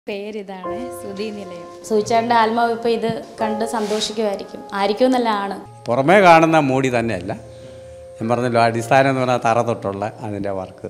പേരിതാണ് സുധി നിലയം സൂചിച്ചാറിൻ്റെ ആത്മാവ് ഇപ്പോൾ ഇത് കണ്ട് സന്തോഷിക്കുമായിരിക്കും ആയിരിക്കും എന്നല്ല ആണ് പുറമേ കാണുന്ന മൂടി തന്നെയല്ല ഞാൻ പറഞ്ഞല്ലോ അടിസ്ഥാനം എന്ന് പറഞ്ഞാൽ തറ തൊട്ടുള്ള അതിൻ്റെ വർക്ക്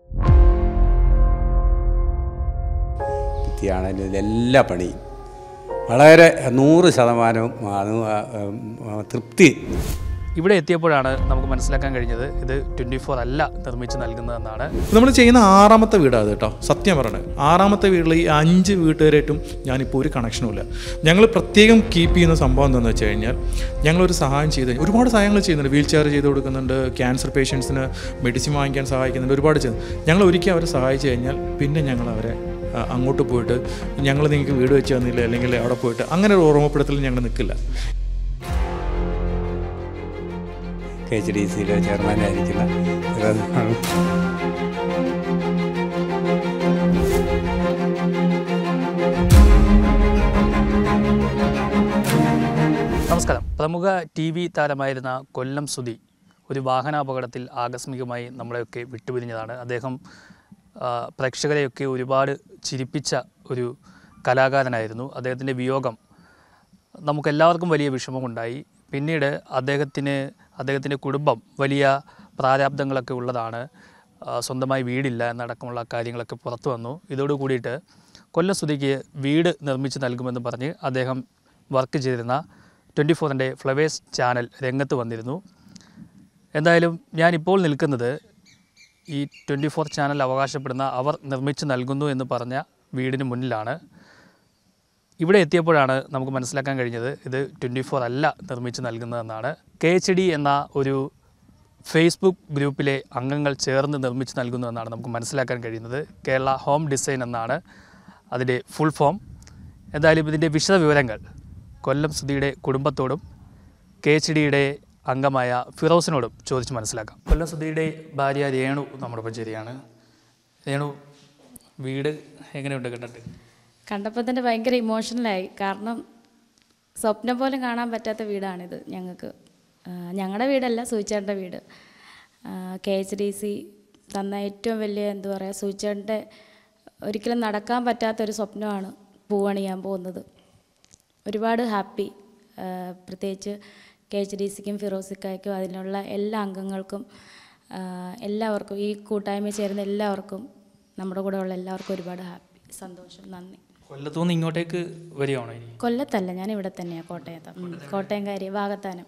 ഭിത്തിയാണെങ്കിലും ഇതിലെല്ലാ പണിയും വളരെ നൂറ് ശതമാനവും അത് ആ, തൃപ്തി ഇവിടെ എത്തിയപ്പോഴാണ് നമുക്ക് മനസ്സിലാക്കാൻ കഴിഞ്ഞത് ഇത് ട്വൻറ്റി ഫോർ അല്ല നിർമ്മിച്ച് നൽകുന്നതെന്നാണ് നമ്മൾ ചെയ്യുന്ന ആറാമത്തെ വീടാണ് കേട്ടോ സത്യം പറയണത് ആറാമത്തെ വീട്ടിൽ ഈ അഞ്ച് വീട്ടുകാരായിട്ടും ഞാനിപ്പോൾ ഒരു കണക്ഷനും ഇല്ല ഞങ്ങൾ പ്രത്യേകം കീപ്പ് ചെയ്യുന്ന സംഭവം എന്താണെന്ന് വെച്ച് കഴിഞ്ഞാൽ ഞങ്ങളൊരു സഹായം ചെയ്ത് ഒരുപാട് സഹായങ്ങൾ ചെയ്യുന്നുണ്ട് വീൽ ചെയർ ചെയ്ത് കൊടുക്കുന്നുണ്ട് ക്യാൻസർ പേഷ്യൻസിന് മെഡിസിൻ വാങ്ങിക്കാൻ സഹായിക്കുന്നുണ്ട് ഒരുപാട് ചെയ്യുന്നു ഞങ്ങൾ ഒരിക്കൽ അവരെ സഹായിച്ചു കഴിഞ്ഞാൽ പിന്നെ ഞങ്ങൾ അവരെ ആ, അങ്ങോട്ട് പോയിട്ട് ഞങ്ങൾ നിങ്ങൾക്ക് വീട് വെച്ച് തന്നില്ല അല്ലെങ്കിൽ അവിടെ പോയിട്ട് അങ്ങനെ ഒരു ഓർമ്മപ്പെടുത്തൽ ഞങ്ങൾ നിൽക്കില്ല കെ എച്ച് ഡി സിയിലെ ചെയർമാനായിരിക്കുന്ന ഇവരാണ്. നമസ്കാരം പ്രമുഖ ടി വി താരമായിരുന്ന കൊല്ലം സുധി ഒരു വാഹനാപകടത്തിൽ ആകസ്മികമായി നമ്മളെയൊക്കെ വിട്ടുപിരിഞ്ഞതാണ് അദ്ദേഹം ആ, പ്രേക്ഷകരെയൊക്കെ ഒരുപാട് ചിരിപ്പിച്ച ഒരു കലാകാരനായിരുന്നു അദ്ദേഹത്തിൻ്റെ വിയോഗം നമുക്കെല്ലാവർക്കും വലിയ വിഷമമുണ്ടായി പിന്നീട് അദ്ദേഹത്തിന് അദ്ദേഹത്തിൻ്റെ കുടുംബം വലിയ പ്രാരാബ്ദങ്ങളൊക്കെ ഉള്ളതാണ് ആ, സ്വന്തമായി വീടില്ല എന്നടക്കമുള്ള കാര്യങ്ങളൊക്കെ പുറത്തു വന്നു ഇതോടു കൂടിയിട്ട് കൊല്ലം സ്തുതിക്ക് വീട് നിർമ്മിച്ച് നൽകുമെന്ന് പറഞ്ഞ് അദ്ദേഹം വർക്ക് ചെയ്തിരുന്ന ട്വൻറ്റി ഫോറിൻ്റെ ഫ്ലവേഴ്സ് ചാനൽ രംഗത്ത് വന്നിരുന്നു എന്തായാലും ഞാനിപ്പോൾ നിൽക്കുന്നത് ഈ ട്വൻറ്റി ഫോർ ചാനൽ അവകാശപ്പെടുന്ന അവർ നിർമ്മിച്ച് നൽകുന്നു എന്ന് പറഞ്ഞ വീടിന് മുന്നിലാണ് ഇവിടെ എത്തിയപ്പോഴാണ് നമുക്ക് മനസ്സിലാക്കാൻ കഴിഞ്ഞത് ഇത് ട്വൻറ്റി ഫോർ അല്ല നിർമ്മിച്ച് നൽകുന്നതെന്നാണ് കെ എച്ച് ഡി എന്ന ഒരു ഫേസ്ബുക്ക് ഗ്രൂപ്പിലെ അംഗങ്ങൾ ചേർന്ന് നിർമ്മിച്ച് നൽകുന്നതെന്നാണ് നമുക്ക് മനസ്സിലാക്കാൻ കഴിയുന്നത് കേരള ഹോം ഡിസൈൻ എന്നാണ് അതിൻ്റെ ഫുൾ ഫോം എന്തായാലും ഇതിൻ്റെ വിശദ വിവരങ്ങൾ കൊല്ലം സുധിയുടെ കുടുംബത്തോടും കെ എച്ച് ഡിയുടെ അംഗമായ ഫിറോസിനോടും ചോദിച്ച് മനസ്സിലാക്കാം കൊല്ലം സുധിയുടെ ഭാര്യ രേണു നമ്മുടെ ഒപ്പം ശരിയാണ് രേണു വീട് എങ്ങനെയുണ്ട് കണ്ടിട്ട് കണ്ടപ്പോൾ തന്നെ ഭയങ്കര ഇമോഷണലായി കാരണം സ്വപ്നം പോലും കാണാൻ പറ്റാത്ത വീടാണിത് ഞങ്ങൾക്ക് ഞങ്ങളുടെ വീടല്ല സൂചിച്ചേട്ടൻ്റെ വീട് കെ എച്ച് ഡി സി തന്ന ഏറ്റവും വലിയ എന്താ പറയുക സൂചിച്ചേട്ടൻ്റെ ഒരിക്കലും നടക്കാൻ പറ്റാത്തൊരു സ്വപ്നമാണ് പൂവണിയാൻ പോകുന്നത് ഒരുപാട് ഹാപ്പി പ്രത്യേകിച്ച് കെ എച്ച് ഡി സിക്കും ഫിറോസിക്കായ്ക്കും അതിനുള്ള എല്ലാ അംഗങ്ങൾക്കും ആ, എല്ലാവർക്കും ഈ കൂട്ടായ്മ ചേരുന്ന എല്ലാവർക്കും നമ്മുടെ കൂടെ ഉള്ള എല്ലാവർക്കും ഒരുപാട് ഹാപ്പി സന്തോഷം നന്ദി കൊല്ലത്തുനിന്ന് ഇങ്ങോട്ടേക്ക് വരികയാണോ ഇനി കൊല്ലത്തല്ല ഞാൻ ഇവിടെ തന്നെയാണ് കോട്ടയത്ത് ഉം, കോട്ടയംകാരി വാകത്താനം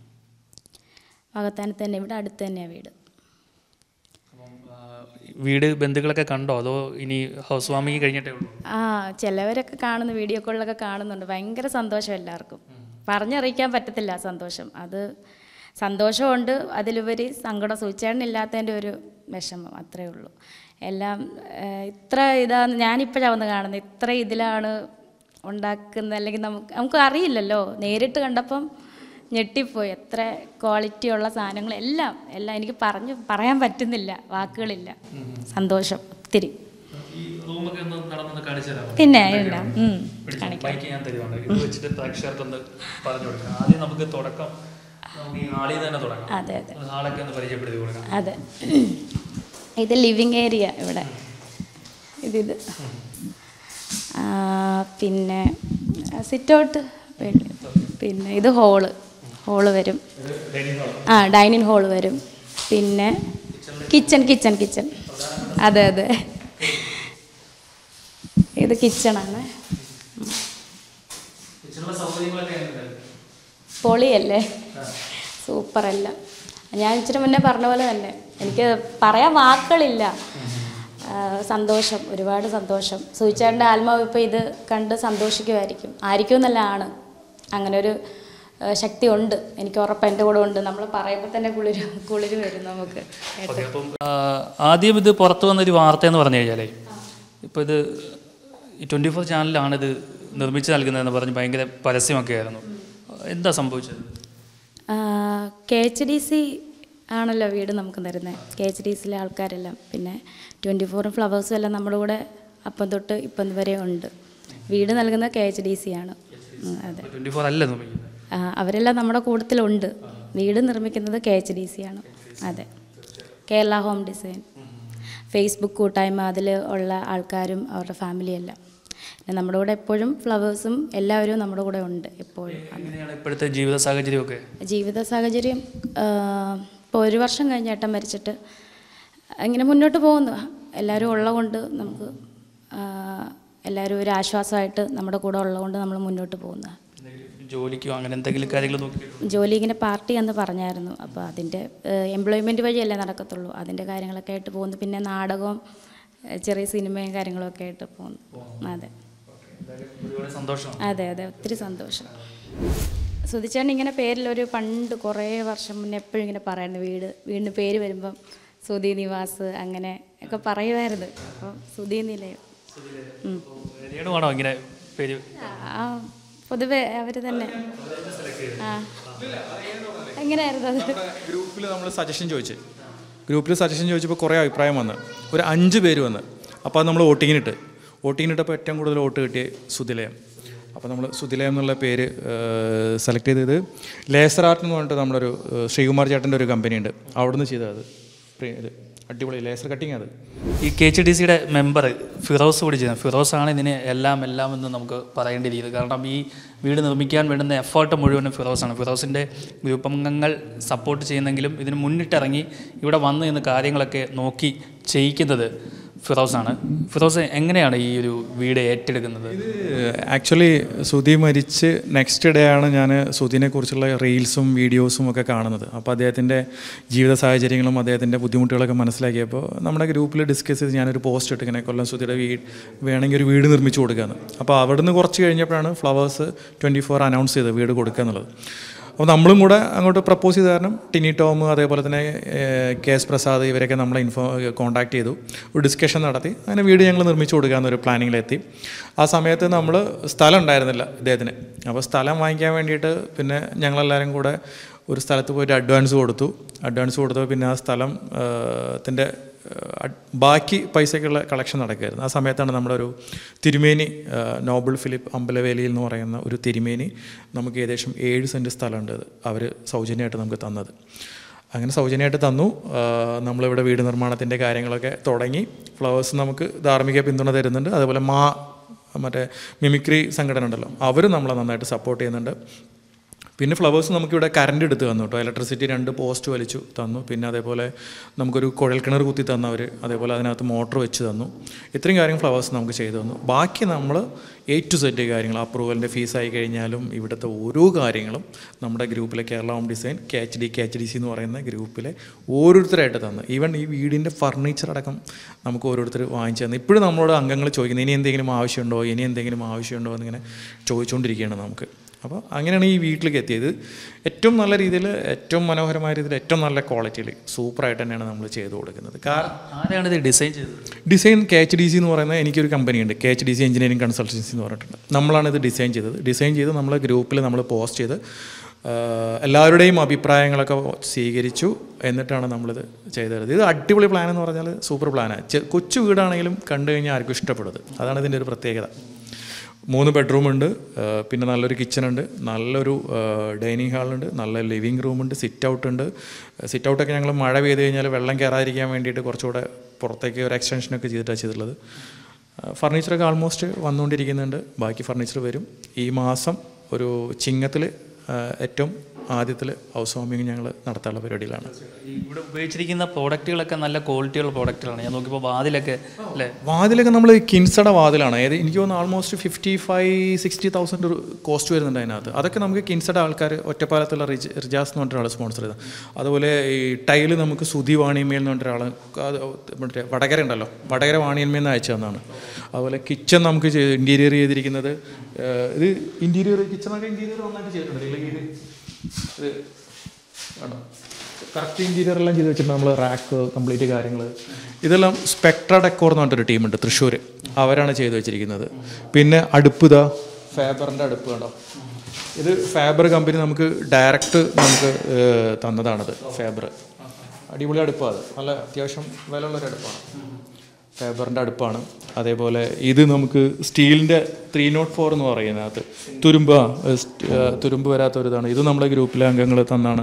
വാകത്താനത്ത് തന്നെ ഇവിടെ അടുത്ത് തന്നെയാണ് വീട് അപ്പം, ആ, വീട് ബന്ധുക്കളൊക്കെ കണ്ടോ അതോ ഇനി ഹൗസ് വാമിങ് കഴിഞ്ഞിട്ടേ ഉള്ളൂ ആ ചിലവരൊക്കെ കാണുന്ന വീഡിയോ കോളിലൊക്കെ കാണുന്നുണ്ട് ഭയങ്കര സന്തോഷം എല്ലാവർക്കും പറഞ്ഞറിയിക്കാൻ പറ്റത്തില്ല ആ സന്തോഷം അത് സന്തോഷമുണ്ട് അതിലുപരി സങ്കടം സൂചിച്ചേട്ടനില്ലാത്തതിൻ്റെ ഒരു വിഷമം അത്രേ ഉള്ളൂ എല്ലാം ഏഹ്, ഇത്ര ഇതാന്ന് ഞാനിപ്പോഴാണ് വന്ന് കാണുന്നത് ഇത്ര ഇതിലാണ് ഉണ്ടാക്കുന്നത് അല്ലെങ്കിൽ നമുക്ക് നമുക്ക് അറിയില്ലല്ലോ നേരിട്ട് കണ്ടപ്പം ഞെട്ടിപ്പോയി എത്ര ക്വാളിറ്റിയുള്ള സാധനങ്ങൾ എല്ലാം എല്ലാം എനിക്ക് പറഞ്ഞു പറയാൻ പറ്റുന്നില്ല വാക്കുകളില്ല സന്തോഷം ഒത്തിരി ഈ റൂമൊക്കെ ഒന്ന് നടന്നൊന്ന് കാണിച്ചു തരാമോ പിന്നെ എല്ലാം ഉം. കാണിക്കാം ബൈക്ക് ഞാൻ തരുവാണ് ഇത് വെച്ചിട്ട് പ്രേക്ഷകർക്കൊന്ന് പറഞ്ഞു കൊടുക്കാം ആദ്യം നമുക്ക് തുടക്കം നമുക്ക് ഈ ഹാളിൽ നിന്ന് തന്നെ തുടങ്ങാം അതെ അതെ ഒന്ന് ഹാളൊക്കെ ഒന്ന് പരിചയപ്പെടുത്തി കൊടുക്കാം അതെ ഇത് ലിവിങ് ഏരിയ ഇവിടെ ഇതിത് ആ, പിന്നെ സിറ്റ് ഔട്ട് പിന്നെ ഇത് ഹോള് ഹോള് വരും ആ ഡൈനിങ് ഹോള് വരും പിന്നെ കിച്ചൺ കിച്ചൺ കിച്ചൺ അതെ അതെ ഇത് കിച്ചണാണ് കിച്ചണിലെ സൗകര്യങ്ങളൊക്കെ എങ്ങനെയുണ്ട്? പൊളിയല്ലേ സൂപ്പറല്ല ഞാൻ ഇച്ചിരി മുന്നേ പറഞ്ഞ പോലെ തന്നെ എനിക്ക് പറയാൻ വാക്കുകളില്ല ആ, സന്തോഷം ഒരുപാട് സന്തോഷം സൂചിച്ചാറിൻ്റെ ആത്മാവ് ഇപ്പോൾ ഇത് കണ്ട് സന്തോഷിക്കുമായിരിക്കും ആയിരിക്കും എന്നല്ല ആണ് അങ്ങനെ ഒരു ആ, ശക്തി ഉണ്ട് എനിക്ക് ഉറപ്പ് എൻ്റെ കൂടെ ഉണ്ട് നമ്മൾ പറയുമ്പോൾ തന്നെ കുളിര് കുളിര് വരും നമുക്ക് ഓക്കേ, അപ്പം ആ, ആദ്യം ഇത് പുറത്തു വന്നൊരു വാർത്ത എന്ന് പറഞ്ഞു കഴിഞ്ഞാലേ ഇപ്പോൾ ഇത് ട്വൻറ്റി ഫോർ ചാനലിലാണ് ഇത് നിർമ്മിച്ച് നൽകുന്നതെന്ന് പറഞ്ഞ് ഭയങ്കര പരസ്യമൊക്കെ ആയിരുന്നു എന്താ സംഭവിച്ചത് കെ എച്ച് ഡി സി ആണല്ലോ വീട് നമുക്ക് തരുന്നത് കെ എച്ച് ഡി സിയിലെ ആൾക്കാരെല്ലാം പിന്നെ ട്വൻറ്റി ഫോറും ഫ്ലവേഴ്സും എല്ലാം നമ്മുടെ കൂടെ അപ്പം തൊട്ട് ഇപ്പം വരെ ഉണ്ട് വീട് നൽകുന്ന കെ എച്ച് ഡി സി ആണ് ഉം, അതെ ട്വൻറ്റി ഫോർ അല്ല നിർമ്മിക്കുന്നത് ആ, അവരെല്ലാം നമ്മുടെ കൂട്ടത്തിലുണ്ട് വീട് നിർമ്മിക്കുന്നത് കെ എച്ച് ഡി സി ആണ് അതെ കേരള ഹോം ഡിസൈൻ ഫേസ്ബുക്ക് കൂട്ടായ്മ അതിൽ ഉള്ള ആൾക്കാരും അവരുടെ ഫാമിലിയെല്ലാം പിന്നെ നമ്മുടെ കൂടെ എപ്പോഴും ഫ്ലവേഴ്സും എല്ലാവരും നമ്മുടെ കൂടെ ഉണ്ട് എപ്പോഴും എങ്ങനെയാണ് ഇപ്പോഴത്തെ ജീവിത സാഹചര്യമൊക്കെ ജീവിത സാഹചര്യം ഇപ്പോൾ ഒരു വർഷം കഴിഞ്ഞ് ഏട്ടൻ മരിച്ചിട്ട് ഇങ്ങനെ മുന്നോട്ട് പോകുന്നു എല്ലാവരും ഉള്ളതുകൊണ്ട് നമുക്ക് ആ, എല്ലാവരും ഒരു ആശ്വാസമായിട്ട് നമ്മുടെ കൂടെ ഉള്ളതുകൊണ്ട് നമ്മൾ മുന്നോട്ട് പോകുന്നത് എന്തെങ്കിലും ജോലിക്കോ അങ്ങനെ എന്തെങ്കിലും കാര്യങ്ങൾ നോക്കി ജോലി ഇങ്ങനെ പാർട്ടി എന്ന് പറഞ്ഞായിരുന്നു അപ്പോൾ അതിൻ്റെ എംപ്ലോയ്മെൻറ്റ് വഴിയല്ലേ നടക്കത്തുള്ളൂ അതിൻ്റെ കാര്യങ്ങളൊക്കെ ആയിട്ട് പോകുന്നു പിന്നെ നാടകവും ഏഹ്, ചെറിയ സിനിമയും കാര്യങ്ങളൊക്കെ ആയിട്ട് പോകുന്നു അതെ ഒരുപാട് സന്തോഷം അതെ അതെ ഒത്തിരി സന്തോഷം സുധിച്ചേട്ടൻ ഇങ്ങനെ പേരിലൊരു പണ്ട് കുറേ വർഷം മുന്നേ എപ്പോഴും ഇങ്ങനെ പറയുന്നു വീട് വീടിന് പേര് വരുമ്പം സുധി നിവാസ് അങ്ങനെ ഒക്കെ പറയുമായിരുന്നു അപ്പം സുധി നിലയം ഉം. രേണുവാണോ ഇങ്ങനെ പേര് ആ പൊതുവെ അവർ തന്നെ ആ എങ്ങനെയായിരുന്നു അത് ഗ്രൂപ്പിൽ നമ്മൾ സജഷൻ ചോദിച്ചു ഗ്രൂപ്പിൽ സജഷൻ ചോദിച്ചപ്പോൾ കുറേ അഭിപ്രായം വന്ന് ഒരു അഞ്ച് പേര് വന്ന് അപ്പോൾ അത് നമ്മൾ വോട്ടിങ്ങിനിട്ട് വോട്ടിങ്ങിനിട്ടപ്പോൾ ഏറ്റവും കൂടുതൽ വോട്ട് കിട്ടിയ സുതിലയം അപ്പോൾ നമ്മൾ സുതിലയം എന്നുള്ള പേര് സെലക്ട് ചെയ്തത് ലേസർ ആർട്ട് എന്ന് പറഞ്ഞിട്ട് നമ്മളൊരു ഏഹ്, ശ്രീകുമാർ ചേട്ടൻ്റെ ഒരു കമ്പനിയുണ്ട് അവിടുന്ന് ചെയ്തത് അത് ഇത് അടിപൊളി ലേസർ കട്ടിങ് അത് ഈ കെ എച്ച് ഡി സിയുടെ മെമ്പർ ഫിറോസ് കൂടി ചെയ്യുന്നത് ഫിറോസാണ് ഇതിന് എല്ലാം എല്ലാം എന്ന് നമുക്ക് പറയേണ്ടിയിരിക്കുന്നത് കാരണം ഈ വീട് നിർമ്മിക്കാൻ വേണ്ടുന്ന എഫേർട്ട് മുഴുവനും ഫിറോസാണ് ഫിറോസിൻ്റെ ഗ്രൂപ്പ് അംഗങ്ങൾ സപ്പോർട്ട് ചെയ്യുന്നെങ്കിലും ഇതിന് മുന്നിട്ടിറങ്ങി ഇവിടെ വന്ന് നിന്ന് കാര്യങ്ങളൊക്കെ നോക്കി ചെയ്യിക്കുന്നത് ഫിറോസാണ് ഫിറോസ് എങ്ങനെയാണ് ഈ ഒരു വീട് ഏറ്റെടുക്കുന്നത് ആക്ച്വലി സുധി മരിച്ച് നെക്സ്റ്റ് ഡേ ആണ് ഞാൻ സുധീനെ കുറിച്ചുള്ള റീൽസും വീഡിയോസും ഒക്കെ കാണുന്നത് അപ്പോൾ അദ്ദേഹത്തിൻ്റെ ജീവിത സാഹചര്യങ്ങളും അദ്ദേഹത്തിൻ്റെ ബുദ്ധിമുട്ടുകളൊക്കെ മനസ്സിലാക്കിയപ്പോൾ നമ്മുടെ ഗ്രൂപ്പിൽ ഡിസ്കസ് ചെയ്ത് ഞാനൊരു പോസ്റ്റ് ഇട്ട് ഇങ്ങനെ കൊല്ലം സുധിയുടെ വീട് വേണമെങ്കിൽ ഒരു വീട് നിർമ്മിച്ചു കൊടുക്കാമെന്ന് അപ്പോൾ അവിടുന്ന് കുറച്ച് കഴിഞ്ഞപ്പോഴാണ് ഫ്ലവേഴ്സ് ട്വൻറ്റി ഫോർ അനൗൺസ് ചെയ്തത് വീട് കൊടുക്കുക എന്നുള്ളത് അപ്പോൾ നമ്മളും കൂടെ അങ്ങോട്ട് പ്രപ്പോസ് ചെയ്ത കാരണം ടിനി ടോം അതേപോലെ തന്നെ ഏഹ്, കെ എസ് പ്രസാദ് ഇവരൊക്കെ നമ്മളെ ഇൻഫോ കോൺടാക്ട് ചെയ്തു ഒരു ഡിസ്കഷൻ നടത്തി അങ്ങനെ വീട് ഞങ്ങൾ നിർമ്മിച്ചു കൊടുക്കാമെന്നൊരു പ്ലാനിങ്ങിലെത്തി ആ സമയത്ത് നമ്മൾ സ്ഥലം ഉണ്ടായിരുന്നില്ല ഇദ്ദേഹത്തിന് അപ്പോൾ സ്ഥലം വാങ്ങിക്കാൻ വേണ്ടിയിട്ട് പിന്നെ ഞങ്ങളെല്ലാവരും കൂടെ ഒരു സ്ഥലത്ത് പോയിട്ട് അഡ്വാൻസ് കൊടുത്തു അഡ്വാൻസ് കൊടുത്തപ്പോൾ പിന്നെ ആ സ്ഥലം ത്തിൻ്റെ ബാക്കി പൈസയ്ക്കുള്ള കളക്ഷൻ നടക്കുമായിരുന്നു ആ സമയത്താണ് നമ്മുടെ ഒരു തിരുമേനി ആ, നോബിൾ ഫിലിപ്പ് അമ്പലവേലിയിൽ എന്ന് പറയുന്ന ഒരു തിരുമേനി നമുക്ക് ഏകദേശം ഏഴ് സെൻറ്റ് സ്ഥലമുണ്ട് അവർ സൗജന്യമായിട്ട് നമുക്ക് തന്നത് അങ്ങനെ സൗജന്യമായിട്ട് തന്നു ആ, നമ്മളിവിടെ വീട് നിർമ്മാണത്തിൻ്റെ കാര്യങ്ങളൊക്കെ തുടങ്ങി ഫ്ലവേഴ്സ് നമുക്ക് ധാർമ്മിക പിന്തുണ തരുന്നുണ്ട് അതുപോലെ മാ മറ്റേ മിമിക്രി സംഘടന ഉണ്ടല്ലോ അവർ നമ്മളെ നന്നായിട്ട് സപ്പോർട്ട് ചെയ്യുന്നുണ്ട് പിന്നെ ഫ്ലവേഴ്സ് നമുക്കിവിടെ കറണ്ട് എടുത്ത് തന്നു കേട്ടോ ഇലക്ട്രിസിറ്റി രണ്ട് പോസ്റ്റ് വലിച്ചു തന്നു പിന്നെ അതേപോലെ നമുക്കൊരു കുഴൽ കിണർ കുത്തി തന്നവർ അതേപോലെ അതിനകത്ത് മോട്ടർ വെച്ച് തന്നു ഇത്രയും കാര്യങ്ങൾ ഫ്ലവേഴ്സ് നമുക്ക് ചെയ്തു തന്നു ബാക്കി നമ്മൾ എ ടു സെറ്റ് കാര്യങ്ങൾ അപ്രൂവലിൻ്റെ ഫീസായി കഴിഞ്ഞാലും ഇവിടുത്തെ ഓരോ കാര്യങ്ങളും നമ്മുടെ ഗ്രൂപ്പിലെ Kerala home design K H D K H D C എന്ന് പറയുന്ന ഗ്രൂപ്പിലെ ഓരോരുത്തരായിട്ട് തന്നു ഈവൻ ഈ വീടിൻ്റെ ഫർണിച്ചർ അടക്കം നമുക്ക് ഓരോരുത്തർ വാങ്ങിച്ചു തന്നു ഇപ്പോഴും നമ്മളോട് അംഗങ്ങൾ ചോദിക്കുന്നത് ഇനി എന്തെങ്കിലും ആവശ്യമുണ്ടോ ഇനി എന്തെങ്കിലും ആവശ്യമുണ്ടോ എന്നിങ്ങനെ ചോദിച്ചുകൊണ്ടിരിക്കുകയാണ് നമുക്ക് അപ്പോൾ അങ്ങനെയാണ് ഈ വീട്ടിലേക്ക് എത്തിയത് ഏറ്റവും നല്ല രീതിയിൽ ഏറ്റവും മനോഹരമായ രീതിയിൽ ഏറ്റവും നല്ല ക്വാളിറ്റിയിൽ സൂപ്പറായിട്ട് തന്നെയാണ് നമ്മൾ ചെയ്തു കൊടുക്കുന്നത് കാരണം ആരാണ് ഇത് ഡിസൈൻ ചെയ്തത് design K H D C എന്ന് പറയുന്ന എനിക്കൊരു കമ്പനിയുണ്ട് K H D C engineering consultancy എന്ന് പറഞ്ഞിട്ടുണ്ട് നമ്മളാണ് ഇത് ഡിസൈൻ ചെയ്തത് ഡിസൈൻ ചെയ്ത് നമ്മൾ ഗ്രൂപ്പിൽ നമ്മൾ പോസ്റ്റ് ചെയ്ത് ആ, എല്ലാവരുടെയും അഭിപ്രായങ്ങളൊക്കെ സ്വീകരിച്ചു എന്നിട്ടാണ് നമ്മളിത് ചെയ്തത് ഇത് അടിപൊളി പ്ലാൻ എന്ന് പറഞ്ഞാൽ സൂപ്പർ പ്ലാനാണ് കൊച്ചു വീടാണെങ്കിലും കണ്ടു കഴിഞ്ഞാൽ ആർക്കും ഇഷ്ടപ്പെടുന്നത് അതാണ് ഇതിൻ്റെ ഒരു പ്രത്യേകത മൂന്ന് ബെഡ്റൂം ഉണ്ട് ആ, പിന്നെ നല്ലൊരു കിച്ചൺ ഉണ്ട് നല്ലൊരു ഡൈനിങ് ഹാളുണ്ട് നല്ല ലിവിങ് റൂമുണ്ട് സിറ്റ് ഔട്ട് ഉണ്ട് സിറ്റ് ഔട്ടൊക്കെ ഞങ്ങൾ മഴ പെയ്ത് കഴിഞ്ഞാൽ വെള്ളം കയറാതിരിക്കാൻ വേണ്ടിയിട്ട് കുറച്ചുകൂടെ പുറത്തേക്ക് ഒരു എക്സ്റ്റൻഷനൊക്കെ ചെയ്തിട്ടാണ് ചെയ്തിട്ടുള്ളത് ഫർണിച്ചറൊക്കെ ആൾമോസ്റ്റ് വന്നുകൊണ്ടിരിക്കുന്നുണ്ട് ബാക്കി ഫർണിച്ചർ വരും ഈ മാസം ഒരു ചിങ്ങത്തിൽ ഏറ്റവും ആദ്യത്തിൽ ഹൗസ് വാമിങ് ഞങ്ങൾ നടത്താനുള്ള പരിപാടിയിലാണ് ഈ ഇവിടെ ഉപയോഗിച്ചിരിക്കുന്ന പ്രോഡക്റ്റുകളൊക്കെ നല്ല ക്വാളിറ്റിയുള്ള പ്രോഡക്റ്റുകളാണ് ഞാൻ നോക്കിയപ്പോൾ വാതിലൊക്കെ അല്ലേ വാതിലൊക്കെ നമ്മൾ കിൻസയുടെ വാതിലാണ് ഏത് എനിക്ക് തോന്നുന്നു almost fifty five sixty thousand cost വരുന്നുണ്ട് അതിനകത്ത് അതൊക്കെ നമുക്ക് കിൻസയുടെ ആൾക്കാർ ഒറ്റപ്പാലത്തുള്ള റിജ റിജാസ് എന്ന് പറഞ്ഞ ഒരാൾ സ്പോൺസർ ചെയ്തത് അതുപോലെ ഈ ടൈല് നമുക്ക് സുധി വാണിയമ്മയിൽ എന്ന് പറഞ്ഞ ഒരാൾ അത് മറ്റേ വടകര ഉണ്ടല്ലോ വടകര വാണിയമ്മയിൽ നിന്ന് അയച്ചു തന്നാണ് അതുപോലെ കിച്ചൺ നമുക്ക് ഇൻറ്റീരിയർ ചെയ്തിരിക്കുന്നത് ഏഹ് ഇത് ഇൻറ്റീരിയർ കിച്ചണൊക്കെ ഇൻറ്റീരിയർ നന്നായിട്ട് ചെയ്തിട്ടുണ്ട് ഇല്ലെങ്കിൽ ഇത് ഇത് വേണം കറക്റ്റ് ഇൻറ്റീരിയർ എല്ലാം ചെയ്ത് വെച്ചിട്ട് നമ്മൾ റാക്ക് കംപ്ലീറ്റ് കാര്യങ്ങൾ ഇതെല്ലാം സ്പെക്ട്ര ഡെക്കോർ എന്ന് പറഞ്ഞിട്ടൊരു ടീമുണ്ട് തൃശ്ശൂർ അവരാണ് ചെയ്ത് വെച്ചിരിക്കുന്നത് പിന്നെ അടുപ്പ് ഇതാ ഫാബറിൻ്റെ അടുപ്പ് കണ്ടോ ഇത് ഫാബർ കമ്പനി നമുക്ക് ഡയറക്റ്റ് നമുക്ക് ഏഹ്, തന്നതാണത് ഫാബർ അടിപൊളി അടുപ്പാണ് അത് നല്ല അത്യാവശ്യം വിലയുള്ളൊരു അടുപ്പാണ് ഫാബറിൻ്റെ അടുപ്പാണ് അതേപോലെ ഇത് നമുക്ക് സ്റ്റീലിൻ്റെ ത്രീ നോട്ട് ഫോർ എന്ന് പറയുന്നതിനകത്ത് തുരുമ്പ് ആ, സ്റ്റ്- ആ, തുരുമ്പ് വരാത്ത ഒരു ഇതാണ് ഇത് നമ്മുടെ ഗ്രൂപ്പിലെ അംഗങ്ങൾ തന്നാണ്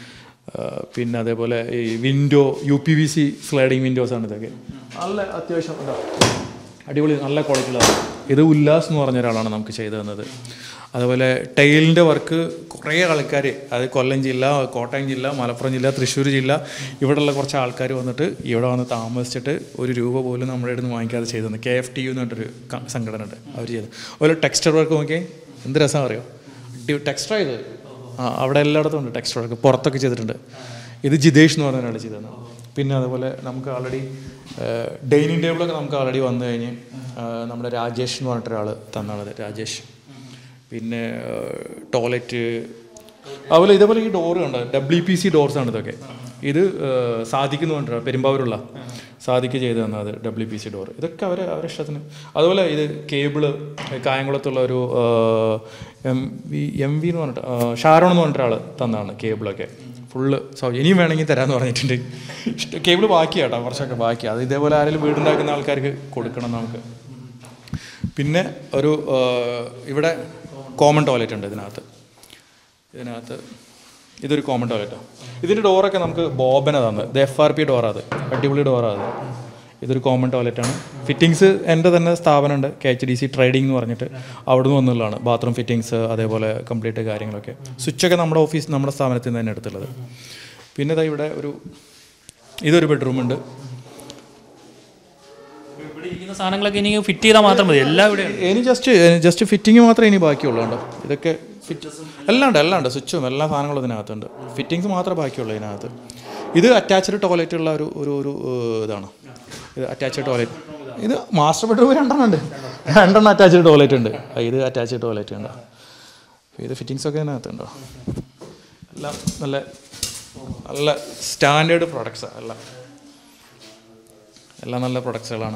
ആ, പിന്നെ അതേപോലെ ഈ window U P V C sliding windows ആണ് ഇതൊക്കെ നല്ല അത്യാവശ്യം ഇതാ അടിപൊളി നല്ല ക്വാളിറ്റിയുള്ളതാണ് ഇത് ഉല്ലാസ് എന്ന് പറഞ്ഞ ഒരാളാണ് നമുക്ക് ചെയ്തു തന്നത് അതുപോലെ ടൈലിൻ്റെ വർക്ക് കുറേ ആൾക്കാർ അത് കൊല്ലം ജില്ല കോട്ടയം ജില്ല മലപ്പുറം ജില്ല തൃശ്ശൂർ ജില്ല ഇവിടെയുള്ള കുറച്ച് ആൾക്കാർ വന്നിട്ട് ഇവിടെ വന്ന് താമസിച്ചിട്ട് ഒരു രൂപ പോലും നമ്മുടെ അടുത്ത് നിന്ന് വാങ്ങിക്കാതെ ചെയ്തു തന്നെ കെ എഫ് ടി യു എന്ന് പറഞ്ഞിട്ടൊരു ക- സംഘടന ഉണ്ട് അവർ ചെയ്തു അതുപോലെ ടെക്സ്റ്റർ വർക്ക് നോക്കിയേ എന്ത് രസം അറിയോ ടെക്സ്റ്റർ ഇത് ആ അവിടെ എല്ലായിടത്തും ഉണ്ട് ടെക്സ്റ്റർ വർക്ക് പുറത്തൊക്കെ ചെയ്തിട്ടുണ്ട് ഇത് ജിതേഷ് എന്ന് പറഞ്ഞ ഒരാൾ ചെയ്തതാണ് പിന്നെ അതുപോലെ നമുക്ക് ആൾറെഡി ഡൈനിങ് ടേബിളൊക്കെ നമുക്ക് ആൾറെഡി വന്നു കഴിഞ്ഞ് ആ, നമ്മുടെ രാജേഷ് എന്ന് പറഞ്ഞിട്ട് ഒരാൾ തന്നാണത് രാജേഷ് പിന്നെ ടോയ്ലറ്റ് അതുപോലെ ഇതേപോലെ ഈ ഡോറ് കണ്ട ഡബ്ല്യു പി സി ഡോർസ് ആണ് ഇതൊക്കെ ഇത് സാധിക്കുന്നു പറഞ്ഞിട്ട് പെരുമ്പാവൂരുള്ള സാധിക്ക് ചെയ്ത് തന്നത് ഡബ്ല്യു പി സി ഡോർ ഇതൊക്കെ അവരെ അവരുടെ ഇഷ്ടത്തിന് അതുപോലെ ഇത് കേബിള് കായംകുളത്തുള്ള ഒരു എം വി എം വി എന്ന് പറഞ്ഞിട്ട് ആ, ഷാരോൺ എന്ന് പറഞ്ഞിട്ട് ഒരാൾ തന്നതാണ് കേബിളൊക്കെ ഫുള്ള് സൗജന്യം ഇനിയും വേണമെങ്കിൽ തരാമെന്ന് പറഞ്ഞിട്ടുണ്ട് ഇഷ്ട കേബിൾ ബാക്കിയാട്ടോ കുറച്ചൊക്കെ ബാക്കി അത് ഇതേപോലെ ആരെങ്കിലും വീടുണ്ടാക്കുന്ന ആൾക്കാർക്ക് കൊടുക്കണം നമുക്ക് പിന്നെ ഒരു ആ, ഇവിടെ കോമൺ ടോയ്ലറ്റ് ഉണ്ട് ഇതിനകത്ത് ഇതിനകത്ത് ഇതൊരു കോമൺ ടോയ്ലറ്റാണ് ഇതിൻ്റെ ഡോറൊക്കെ നമുക്ക് ബോബന തന്നത് ഇത് എഫ് ആർ പി ഡോറാണ് അത് അടിപൊളി ഡോറാണ് അത് ഇതൊരു കോമൺ ടോയ്ലറ്റാണ് ഫിറ്റിങ്സ് എൻ്റെ തന്നെ സ്ഥാപനമുണ്ട് K H D C trading എന്ന് പറഞ്ഞിട്ട് അവിടെ നിന്ന് വന്നുള്ളതാണ് ബാത്റൂം ഫിറ്റിങ്സ് അതേപോലെ കംപ്ലീറ്റ് കാര്യങ്ങളൊക്കെ സ്വിച്ചൊക്കെ നമ്മുടെ ഓഫീസ് നമ്മുടെ സ്ഥാപനത്തിൽ നിന്ന് തന്നെ എടുത്തുള്ളത് പിന്നെ ഇതാ ഇവിടെ ഒരു ഇതൊരു ബെഡ്റൂമുണ്ട് ഇവിടെ ഇരിക്കുന്ന സാധനങ്ങളൊക്കെ ഇനി ഫിറ്റ് ചെയ്താൽ മാത്രം മതി എല്ലാം ഇവിടെ ഇനി ജസ്റ്റ് ജസ്റ്റ് ഫിറ്റിംഗ് മാത്രമേ ഇനി ബാക്കിയുള്ളൂ കേട്ടോ ഇതൊക്കെ ഫിറ്റ് എല്ലാം ഉണ്ട് എല്ലാം ഉണ്ട് സ്വിച്ചും എല്ലാ സാധനങ്ങളും ഇതിനകത്തുണ്ട് ഫിറ്റിങ്സ് മാത്രമേ ബാക്കിയുള്ളൂ ഇതിനകത്ത് ഇത് അറ്റാച്ച്ഡ് ടോയ്ലറ്റ് ഉള്ള ഒരു ഒരു ഒരു ഏഹ്, ഇതാണ് ഇത് അറ്റാച്ച്ഡ് ടോയ്ലറ്റ് ഇത് മാസ്റ്റർ ബെഡ്റൂം രണ്ടെണ്ണം ഉണ്ട് രണ്ടെണ്ണം അറ്റാച്ച്ഡ് ടോയ്ലറ്റ് ഉണ്ട് ആ, ഇത് അറ്റാച്ച്ഡ് ടോയ്ലറ്റ് ഉണ്ട് ഇത് ഫിറ്റിങ്സ് ഒക്കെ ഇതിനകത്തുണ്ടോ എല്ലാം നല്ല നല്ല സ്റ്റാൻഡേർഡ് പ്രൊഡക്ട്സാണ് എല്ലാം എല്ലാം നല്ല പ്രൊഡക്ട്സുകളാണ്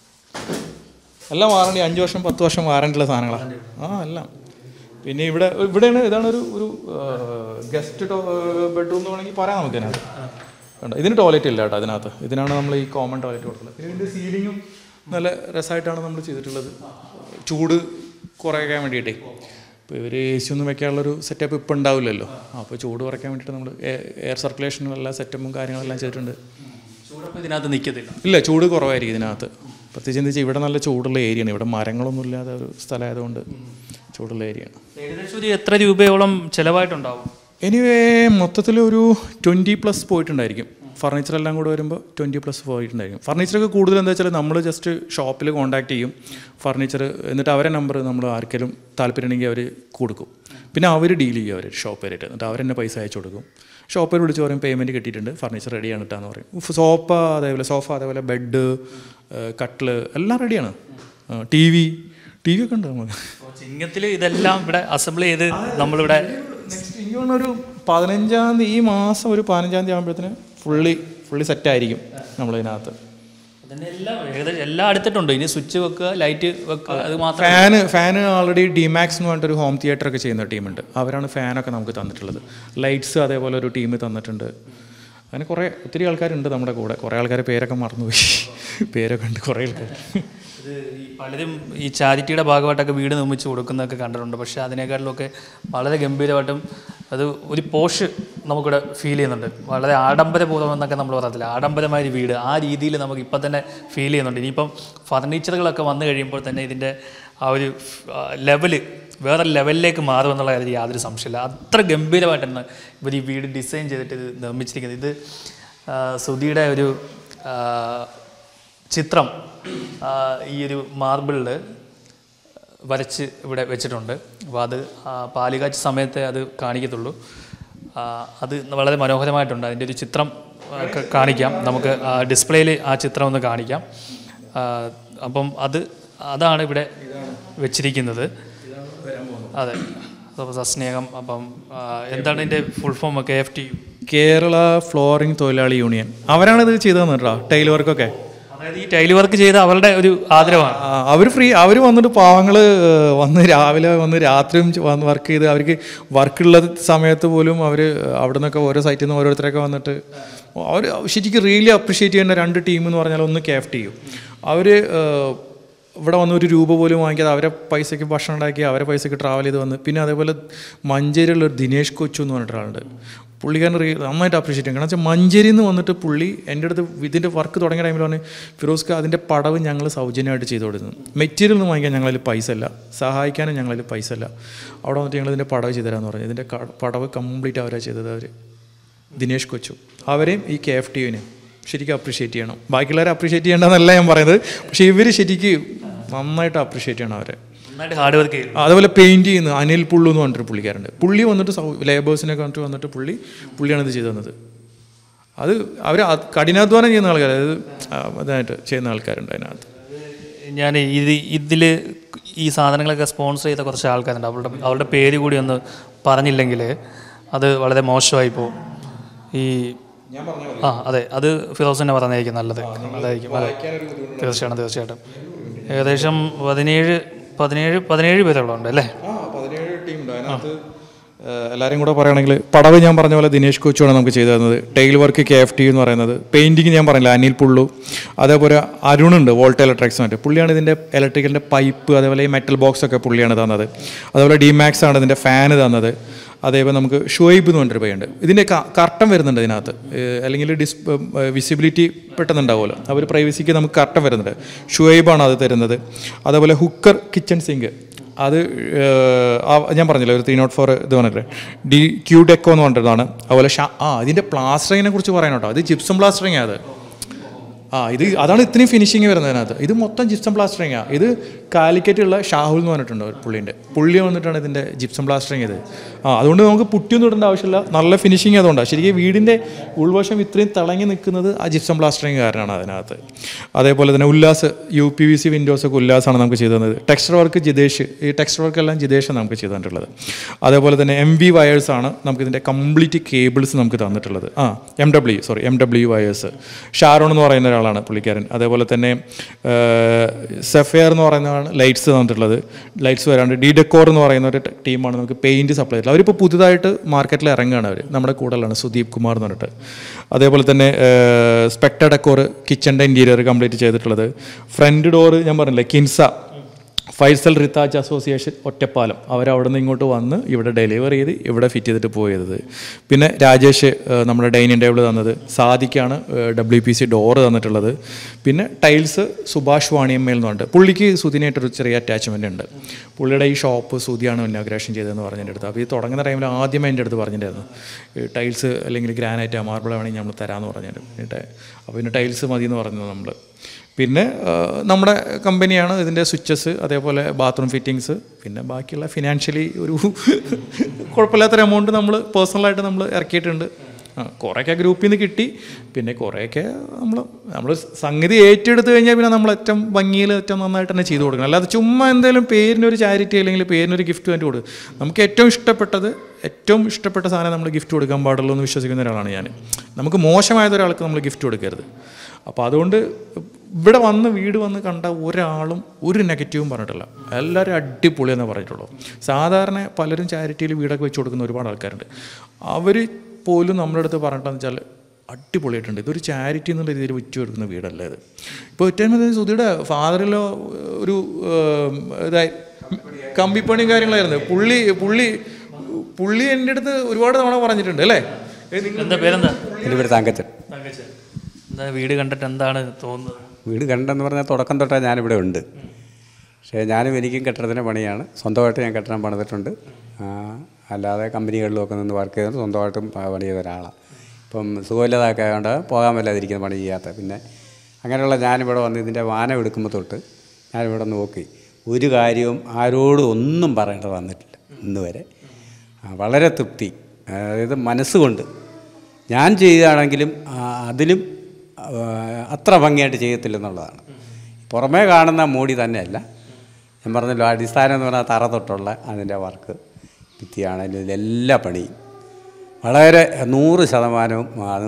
എല്ലാം വാറണ്ടി അഞ്ച് വർഷം പത്ത് വർഷം വാറണ്ടിയുള്ള സാധനങ്ങളാണ് ആ എല്ലാം പിന്നെ ഇവിടെ ഇവിടെയാണ് ഇതാണ് ഒരു ഒരു ഗസ്റ്റ് ബെഡ്റൂം എന്ന് വേണമെങ്കിൽ പറയാം നമുക്ക് ഇതിനകത്ത് കണ്ടോ ഇതിന് ടോയ്ലറ്റ് ഇല്ല കേട്ടോ അതിനകത്ത് ഇതിനാണ് നമ്മൾ ഈ കോമൺ ടോയ്ലറ്റ് കൊടുക്കുന്നത് പിന്നെ ഇതിൻ്റെ സീലിങ്ങും നല്ല രസമായിട്ടാണ് നമ്മൾ ചെയ്തിട്ടുള്ളത് ചൂട് കുറയ്ക്കാൻ വേണ്ടിയിട്ടേ ഇപ്പോൾ ഇവർ എ സി ഒന്നും വെക്കാനുള്ളൊരു സെറ്റപ്പ് ഇപ്പം ഉണ്ടാവില്ലല്ലോ അപ്പോൾ ചൂട് കുറയ്ക്കാൻ വേണ്ടിയിട്ട് നമ്മൾ എയർ സർക്കുലേഷനും എല്ലാ സെറ്റപ്പും കാര്യങ്ങളെല്ലാം ചെയ്തിട്ടുണ്ട് ചൂടൊപ്പം ഇതിനകത്ത് നിൽക്കത്തില്ല ഇല്ല ചൂട് കുറവായിരിക്കും ഇതിനകത്ത് പ്രത്യേകിച്ച് എന്താ വെച്ചാൽ ഇവിടെ നല്ല ചൂടുള്ള ഏരിയയാണ് ഇവിടെ മരങ്ങളൊന്നും ഇല്ലാതെ ഒരു സ്ഥലമായതുകൊണ്ട് ചൂടുള്ള ഏരിയയാണ് ഏകദേശം ഒരു എത്ര രൂപയോളം ചിലവായിട്ടുണ്ടാവും എനിവേ മൊത്തത്തിൽ ഒരു ട്വൻറ്റി പ്ലസ് പോയിട്ടുണ്ടായിരിക്കും ഫർണിച്ചർ എല്ലാം കൂടെ വരുമ്പോൾ ട്വൻറ്റി പ്ലസ് പോയിട്ടുണ്ടായിരിക്കും ഫർണിച്ചറൊക്കെ കൂടുതൽ എന്താ വെച്ചാൽ നമ്മൾ ജസ്റ്റ് ഷോപ്പിൽ കോൺടാക്ട് ചെയ്യും ഫർണിച്ചർ എന്നിട്ട് അവരെ നമ്പർ നമ്മൾ ആർക്കെങ്കിലും താല്പര്യമുണ്ടെങ്കിൽ അവർ കൊടുക്കും പിന്നെ അവർ ഡീൽ ചെയ്യും അവർ ഷോപ്പേരായിട്ട് എന്നിട്ട് അവരെന്നെ പൈസ അയച്ചു കൊടുക്കും ഷോപ്പിൽ വിളിച്ച് പറയും പേയ്മെൻറ്റ് കിട്ടിയിട്ടുണ്ട് ഫർണിച്ചർ റെഡിയാണ് കേട്ടാന്ന് പറയും ഉഫ്, സോഫ അതേപോലെ സോഫ അതേപോലെ ബെഡ് കട്ടില് എല്ലാം റെഡിയാണ് ടി വി ടി വി ഒക്കെ ഉണ്ട് നമുക്ക് ചിങ്ങത്തിൽ ഇതെല്ലാം ഇവിടെ അസംബിൾ ചെയ്ത് നമ്മളിവിടെ നെക്സ്റ്റ് എനിക്ക് തോന്നുന്നു ഒരു പതിനഞ്ചാം തീയതി ഈ മാസം ഒരു പതിനഞ്ചാം തീയതി ആകുമ്പോഴത്തേന് ഫുള്ളി ഫുള്ളി സെറ്റായിരിക്കും നമ്മളിതിനകത്ത് അതിൻ്റെ എല്ലാം ഏകദേശം എല്ലാം അടുത്തിട്ടുണ്ട് ഇനി സ്വിച്ച് വെക്കുക ലൈറ്റ് വെക്കുക അത് മാത്രം ഫാന് ഫാന് ഓൾറെഡി ഡിമാക്സ് എന്ന് പറഞ്ഞിട്ടൊരു ഹോം തിയേറ്റർ ഒക്കെ ചെയ്യുന്ന ടീമുണ്ട് അവരാണ് ഫാനൊക്കെ നമുക്ക് തന്നിട്ടുള്ളത് ലൈറ്റ്സ് അതേപോലെ ഒരു ടീം തന്നിട്ടുണ്ട് അങ്ങനെ കുറേ ഒത്തിരി ആൾക്കാരുണ്ട് നമ്മുടെ കൂടെ കുറേ ആൾക്കാർ പേരൊക്കെ മറന്നുപോയി പേരൊക്കെ ഉണ്ട് കുറേ ആൾക്കാർ ഇത് ഈ പലരും ഈ ചാരിറ്റിയുടെ ഭാഗമായിട്ടൊക്കെ വീട് നിർമ്മിച്ച് കൊടുക്കുന്നതൊക്കെ കണ്ടിട്ടുണ്ട് പക്ഷേ അതിനേക്കാട്ടിലൊക്കെ വളരെ ഗംഭീരമായിട്ടും അത് ഒരു പോഷ് നമുക്കിവിടെ ഫീൽ ചെയ്യുന്നുണ്ട് വളരെ ആഡംബരപൂർവ്വം എന്നൊക്കെ നമ്മൾ പറയത്തില്ല ആഡംബരമായ ഒരു വീട് ആ രീതിയിൽ നമുക്ക് ഇപ്പം തന്നെ ഫീൽ ചെയ്യുന്നുണ്ട് ഇനിയിപ്പം ഫർണിച്ചറുകളൊക്കെ വന്നു കഴിയുമ്പോൾ തന്നെ ഇതിൻ്റെ ആ ഒരു ലെവല് വേറെ ലെവലിലേക്ക് മാറുമെന്നുള്ള കാര്യത്തിൽ യാതൊരു സംശയമില്ല അത്ര ഗംഭീരമായിട്ടാണ് ഇവർ ഈ വീട് ഡിസൈൻ ചെയ്തിട്ട് ഇത് നിർമ്മിച്ചിരിക്കുന്നത് ഇത് ആ, സുധിയുടെ ഒരു ആ, ചിത്രം ആ, ഈ ഒരു മാർബിളിൽ വരച്ച് ഇവിടെ വെച്ചിട്ടുണ്ട് അപ്പോൾ അത് ആ, പാലുകാച്ച് സമയത്തെ അത് കാണിക്കത്തുള്ളൂ ആ, അത് വളരെ മനോഹരമായിട്ടുണ്ട് അതിൻ്റെ ഒരു ചിത്രം ആ, ക- കാണിക്കാം നമുക്ക് ഡിസ്പ്ലേയിൽ ആ ചിത്രം ഒന്ന് കാണിക്കാം ആ, അപ്പം അത് അതാണ് ഇവിടെ വെച്ചിരിക്കുന്നത് അതെ അപ്പോൾ സസ്നേഹം അപ്പം ആ, എന്താണ് ഇതിൻ്റെ full form K F T Kerala flooring തൊഴിലാളി യൂണിയൻ അവരാണിത് ചെയ്തു തന്നിട്ടോ ടൈൽ വർക്കൊക്കെ അതായത് ഈ ടൈൽ വർക്ക് ചെയ്ത അവരുടെ ഒരു ആദരവാണ് അവർ ഫ്രീ അവർ വന്നിട്ട് പാവങ്ങൾ വന്ന് രാവിലെ വന്ന് രാത്രിയും ചെ- വന്ന് വർക്ക് ചെയ്ത് അവർക്ക് വർക്കുള്ള സമയത്ത് പോലും അവർ അവിടെ നിന്നൊക്കെ ഓരോ സൈറ്റിൽ നിന്ന് ഓരോരുത്തരൊക്കെ വന്നിട്ട് അവർ ശരിക്കും റിയലി അപ്രിഷ്യേറ്റ് ചെയ്യേണ്ട രണ്ട് ടീം എന്ന് പറഞ്ഞാൽ ഒന്ന് കേഫ്റ്റ് ചെയ്യും അവർ ഇവിടെ വന്ന് ഒരു രൂപ പോലും വാങ്ങിക്കാതെ അവരെ പൈസയ്ക്ക് ഭക്ഷണം ഉണ്ടാക്കി അവരെ പൈസയ്ക്ക് ട്രാവൽ ചെയ്ത് വന്ന് പിന്നെ അതേപോലെ മഞ്ചേരിയുള്ള ഒരു ദിനേഷ് കൊച്ചു എന്ന് പറഞ്ഞിട്ട് ഒരാളുണ്ട് പുള്ളിക്കാരൻ റീ നന്നായിട്ട് അപ്രീഷിയേറ്റ് ചെയ്യും കാരണം വെച്ചാൽ മഞ്ചേരിയിൽ നിന്ന് വന്നിട്ട് പുള്ളി എൻ്റെ അടുത്ത് ഇതിൻ്റെ വർക്ക് തുടങ്ങിയ ടൈമിൽ പറഞ്ഞ് ഫിറോസ്ക്ക് അതിൻ്റെ പടവ് ഞങ്ങൾ സൗജന്യമായിട്ട് ചെയ്തു കൊടുക്കുന്നു മെറ്റീരിയൽ ഒന്നും വാങ്ങിക്കാൻ ഞങ്ങളിൽ പൈസ ഇല്ല സഹായിക്കാനും ഞങ്ങളിൽ പൈസ ഇല്ല അവിടെ വന്നിട്ട് ഞങ്ങൾ ഇതിൻ്റെ പടവ് ചെയ്തു തരാമെന്ന് പറഞ്ഞു ഇതിൻ്റെ ക- പടവ് കംപ്ലീറ്റ് അവരാണ് ചെയ്തത് അവർ ദിനേഷ് കൊച്ചു അവരെയും ഈ കെ എഫ് ടി യുവിനെയും ശരിക്കും അപ്രീഷിയേറ്റ് ചെയ്യണം ബാക്കിയുള്ളവരെ അപ്രീഷിയേറ്റ് ചെയ്യേണ്ടതെന്നല്ല ഞാൻ പറയുന്നത് പക്ഷേ ഇവർ ശരിക്കും നന്നായിട്ട് അപ്രീഷിയേറ്റ് ചെയ്യണം അവരെ നന്നായിട്ട് ഹാർഡ് വർക്ക് ചെയ്യും അതുപോലെ പെയിൻറ് ചെയ്യുന്ന അനിൽ പുള്ളു എന്ന് പറഞ്ഞിട്ടൊരു പുള്ളിക്കാരുണ്ട് പുള്ളി വന്നിട്ട് സൗ ലേബേഴ്സിനെ കണ്ടിട്ട് വന്നിട്ട് പുള്ളി പുള്ളിയാണ് ഇത് ചെയ്തു തന്നത് അത് അവർ കഠിനാധ്വാനം ചെയ്യുന്ന ആൾക്കാർ അതായത് ആ, ഇതായിട്ട് ചെയ്യുന്ന ആൾക്കാരുണ്ട് അതിനകത്ത് ഞാൻ ഇത് ഇതിൽ ഈ സാധനങ്ങളൊക്കെ സ്പോൺസർ ചെയ്ത കുറച്ച് ആൾക്കാരുണ്ട് അവരുടെ അവരുടെ പേര് കൂടി ഒന്ന് പറഞ്ഞില്ലെങ്കിൽ അത് വളരെ മോശമായി പോകും ഈ ആ അതെ അത് ഫിറോസ് തന്നെ പറഞ്ഞായിരിക്കും നല്ലത് അതായിരിക്കും അതെ തീർച്ചയായിട്ടും തീർച്ചയായിട്ടും ഏകദേശം പതിനേഴ് പതിനേഴ് പതിനേഴ് പേരോളം ഉണ്ട് അല്ലേ ആ പതിനേഴ് ടീമുണ്ട് അതിനകത്ത് എല്ലാവരും കൂടെ പറയുകയാണെങ്കിൽ പടവ് ഞാൻ പറഞ്ഞ പോലെ ദിനേഷ് കോച്ചുമാണ് നമുക്ക് ചെയ്തു തന്നത് tile work K F T എന്ന് പറയുന്നത് പെയിൻറ്റിങ് ഞാൻ പറഞ്ഞില്ല അനിൽ പുള്ളു അതേപോലെ അരുണുണ്ട് വോൾട്ട് ഇലക്ട്രിക്സ് മറ്റേ പുള്ളിയാണ് ഇതിൻ്റെ ഇലക്ട്രിക്കലിൻ്റെ പൈപ്പ് അതേപോലെ ഈ മെറ്റൽ ബോക്സ് ഒക്കെ പുള്ളിയാണ് തന്നത് അതേപോലെ ഡിമാക്സ് ആണ് ഇതിൻ്റെ ഫാന് തന്നത് അതേപോലെ നമുക്ക് ഷുവൈബ് എന്ന് പറഞ്ഞൊരു പയ്യുണ്ട് ഇതിൻ്റെ കർട്ടൻ വരുന്നുണ്ട് ഇതിനകത്ത് ഏഹ് അല്ലെങ്കിൽ ഡിസ് വിസിബിലിറ്റി പെട്ടെന്നുണ്ടാവുമല്ലോ അവർ പ്രൈവസിക്ക് നമുക്ക് കർട്ടൻ വരുന്നുണ്ട് ഷുവൈബാണ് അത് തരുന്നത് അതേപോലെ ഹുക്കർ കിച്ചൺ സിങ്ക് അത് ഏഹ്, ആ- ഞാൻ പറഞ്ഞില്ല ഒരു ത്രീ നോട്ട് ഫോർ ഇത് പറഞ്ഞിട്ട് ഡി ക്യൂ ഡെക്കോ എന്ന് പറഞ്ഞിട്ടതാണ് അതുപോലെ ഷാ ആ ഇതിൻ്റെ പ്ലാസ്റ്ററിങ്ങിനെ കുറിച്ച് പറയാൻ കേട്ടോ ഇത് ജിപ്സം പ്ലാസ്റ്ററിങ് അത് ആ ഇത് അതാണ് ഇത്രയും ഫിനിഷിങ് വരുന്നത് അതിനകത്ത് ഇത് മൊത്തം ജിപ്സം പ്ലാസ്റ്ററിങ് ആണ് ഇത് കാലിക്കറ്റുള്ള ഷാഹുൽ എന്ന് പറഞ്ഞിട്ടുണ്ട് ഒരു പുള്ളിൻ്റെ പുള്ളി വന്നിട്ടാണ് ഇതിൻ്റെ ജിപ്സം പ്ലാസ്റ്ററിങ് ഇത് ആ അതുകൊണ്ട് നമുക്ക് പുട്ടിയൊന്നും ഇടേണ്ട ആവശ്യമില്ല നല്ല ഫിനിഷിങ് അതുകൊണ്ടാണ് ശരിക്കും വീടിൻ്റെ ഉൾവശം ഇത്രയും തിളങ്ങി നിൽക്കുന്നത് ആ ജിപ്സം പ്ലാസ്റ്ററിങ് കാരനാണ് അതിനകത്ത് അതേപോലെ തന്നെ Ullas U P V C വിൻഡോസൊക്കെ ഉല്ലാസാണ് നമുക്ക് ചെയ്തു തന്നത് ടെക്സ്റ്റർ വർക്ക് ജിതേഷ് ഈ ടെക്സ്റ്റർ വർക്ക് എല്ലാം ജിതേഷ് നമുക്ക് ചെയ്തു തന്നിട്ടുള്ളത് അതേപോലെ തന്നെ എം വി വയേഴ്സാണ് നമുക്ക് ഇതിൻ്റെ കംപ്ലീറ്റ് കേബിൾസ് നമുക്ക് തന്നിട്ടുള്ളത് ആ M W sorry M W wires Sharon എന്ന് പറയുന്ന ഒരാളാണ് പുള്ളിക്കാരൻ അതേപോലെ തന്നെ സെഫെയർ എന്ന് പറയുന്നതാണ് ലൈറ്റ്സ് തന്നിട്ടുള്ളത് ലൈറ്റ്സ് വരാണ്ട് ഡി ഡെക്കോർ എന്ന് പറയുന്ന ഒരു ടീമാണ് നമുക്ക് പെയിൻറ്റ് സപ്ലൈ ചെയ്തിട്ടുള്ളത് അവരിപ്പോൾ പുതുതായിട്ട് മാർക്കറ്റിൽ ഇറങ്ങുകയാണ് അവർ നമ്മുടെ കൂടെയുള്ളതാണ് സുദീപ് കുമാർ എന്ന് പറഞ്ഞിട്ട് അതേപോലെ തന്നെ സ്പെക്ട ഡെക്കോർ കിച്ചൻ്റെ ഇൻറ്റീരിയർ കംപ്ലീറ്റ് ചെയ്തിട്ടുള്ളത് ഫ്രണ്ട് ഡോറ് ഞാൻ പറഞ്ഞില്ലേ കിൻസ ഫൈസൽ റിത്താജ് അസോസിയേഷൻ ഒറ്റപ്പാലം അവരവിടെ നിന്ന് ഇങ്ങോട്ട് വന്ന് ഇവിടെ ഡെലിവറി ചെയ്ത് ഇവിടെ ഫിറ്റ് ചെയ്തിട്ട് പോയത് പിന്നെ രാജേഷ് ഏഹ്, നമ്മുടെ ഡൈനിങ് ടേബിൾ തന്നത് സാദിക്കാണ് ഡബ്ല്യു പി സി ഡോറ് തന്നിട്ടുള്ളത് പിന്നെ ടൈൽസ് സുഭാഷ് വാണിയമ്മയിൽ എന്ന് പറഞ്ഞിട്ട് പുള്ളിക്ക് സുധിനായിട്ടൊരു ചെറിയ അറ്റാച്ച്മെൻ്റ് ഉണ്ട് പുള്ളിയുടെ ഈ ഷോപ്പ് സുധിയാണ് ഇന്നാഗ്രേഷൻ ചെയ്തതെന്ന് പറഞ്ഞ എൻ്റെ അടുത്ത് അപ്പോൾ ഈ തുടങ്ങുന്ന ടൈമിൽ ആദ്യമേ എൻ്റെ അടുത്ത് പറഞ്ഞിട്ടുണ്ടായിരുന്നു ഈ ടൈൽസ് അല്ലെങ്കിൽ ഗ്രാനൈറ്റ് മാർബിൾ വേണമെങ്കിൽ നമ്മൾ തരാമെന്ന് പറഞ്ഞിട്ട് എന്നിട്ട് അപ്പോൾ പിന്നെ ടൈൽസ് മതി എന്ന് പറഞ്ഞത് നമ്മൾ പിന്നെ ആ, നമ്മുടെ കമ്പനിയാണ് ഇതിൻ്റെ സ്വിച്ചസ് അതേപോലെ ബാത്റൂം ഫിറ്റിങ്സ് പിന്നെ ബാക്കിയുള്ള ഫിനാൻഷ്യലി ഒരു കുഴപ്പമില്ലാത്തൊരു എമൗണ്ട് നമ്മൾ പേഴ്സണലായിട്ട് നമ്മൾ ഇറക്കിയിട്ടുണ്ട് ആ കുറേയൊക്കെ ഗ്രൂപ്പിൽ നിന്ന് കിട്ടി പിന്നെ കുറേയൊക്കെ നമ്മൾ നമ്മൾ സംഗതി ഏറ്റെടുത്ത് കഴിഞ്ഞാൽ പിന്നെ നമ്മൾ ഏറ്റവും ഭംഗിയിൽ ഏറ്റവും നന്നായിട്ട് തന്നെ ചെയ്തു കൊടുക്കണം അല്ലാതെ ചുമ്മാ എന്തെങ്കിലും പേരിനൊരു ചാരിറ്റി അല്ലെങ്കിൽ പേരിനൊരു ഗിഫ്റ്റ് വേണ്ടി കൊടുക്കും നമുക്ക് ഏറ്റവും ഇഷ്ടപ്പെട്ടത് ഏറ്റവും ഇഷ്ടപ്പെട്ട സാധനം നമ്മൾ ഗിഫ്റ്റ് കൊടുക്കാൻ പാടുള്ളൂ എന്ന് വിശ്വസിക്കുന്ന ഒരാളാണ് ഞാൻ നമുക്ക് മോശമായത് ഒരാൾക്ക് നമ്മൾ ഗിഫ്റ്റ് കൊടുക്കരുത് അപ്പോൾ അതുകൊണ്ട് ഇവിടെ വന്ന് വീട് വന്ന് കണ്ട ഒരാളും ഒരു നെഗറ്റീവും പറഞ്ഞിട്ടില്ല എല്ലാവരും അടിപൊളിയെന്ന് പറഞ്ഞിട്ടുള്ളൂ സാധാരണ പലരും ചാരിറ്റിയിൽ വീടൊക്കെ വെച്ച് കൊടുക്കുന്ന ഒരുപാട് ആൾക്കാരുണ്ട് അവർ പോലും നമ്മുടെ അടുത്ത് പറഞ്ഞിട്ടെന്ന് വെച്ചാൽ അടിപൊളിയായിട്ടുണ്ട് ഇതൊരു ചാരിറ്റി എന്നുള്ള രീതിയിൽ വിറ്റ് കൊടുക്കുന്ന വീടല്ല ഇത് ഇപ്പോൾ ഏറ്റവും വലിയ സുധിയുടെ ഫാദറിലോ ഒരു ഏം, ഇതായി കമ്പിപ്പണിയും കാര്യങ്ങളായിരുന്നു പുള്ളി പുള്ളി പുള്ളി എൻ്റെ അടുത്ത് ഒരുപാട് തവണ പറഞ്ഞിട്ടുണ്ട് അല്ലേ ഏ, നിങ്ങൾ എന്താ പേരെന്താ എൻ്റെ പേര് താങ്കച്ചൻ എന്താ വീട് കണ്ടിട്ട് എന്താണ് തോന്നുന്നത് വീട് കണ്ടെന്ന് പറഞ്ഞാൽ തുടക്കം തൊട്ടേ ഞാനിവിടെ ഉണ്ട് പക്ഷേ ഞാനും എനിക്കും കെട്ടിടത്തിൻ്റെ പണിയാണ് സ്വന്തമായിട്ട് ഞാൻ കെട്ടിടം പണിതിട്ടുണ്ട് ആ, അല്ലാതെ കമ്പനികളിലൊക്കെ നിന്ന് വർക്ക് ചെയ്തിട്ട് സ്വന്തമായിട്ടും പ- പണി ചെയ്ത ഒരാളാണ് ഇപ്പം സുഖമില്ലാതൊക്കെ ആയതുകൊണ്ട് പോകാൻ മേലാതിരിക്കുന്ന പണി ചെയ്യാത്ത പിന്നെ അങ്ങനെയുള്ള ഞാനിവിടെ വന്ന് ഇതിൻ്റെ വാനം എടുക്കുമ്പോൾ തൊട്ട് ഞാനിവിടെ നോക്കി ഒരു കാര്യവും ആരോടും ഒന്നും പറയേണ്ടത് വന്നിട്ടില്ല ഇന്ന് വരെ ആ, വളരെ തൃപ്തി അതായത് മനസ്സുകൊണ്ട് ഞാൻ ചെയ്യുകയാണെങ്കിലും ആ, അതിലും ആ, അത്ര ഭംഗിയായിട്ട് ചെയ്യത്തില്ലെന്നുള്ളതാണ് പുറമേ കാണുന്ന മൂടി തന്നെയല്ല ഞാൻ പറഞ്ഞല്ലോ അടിസ്ഥാനം എന്ന് പറഞ്ഞാൽ തറ തൊട്ടുള്ള അതിൻ്റെ വർക്ക് ഭിത്തിയാണെങ്കിലും ഇതിലെല്ലാ പണിയും വളരെ നൂറ് ശതമാനവും അത്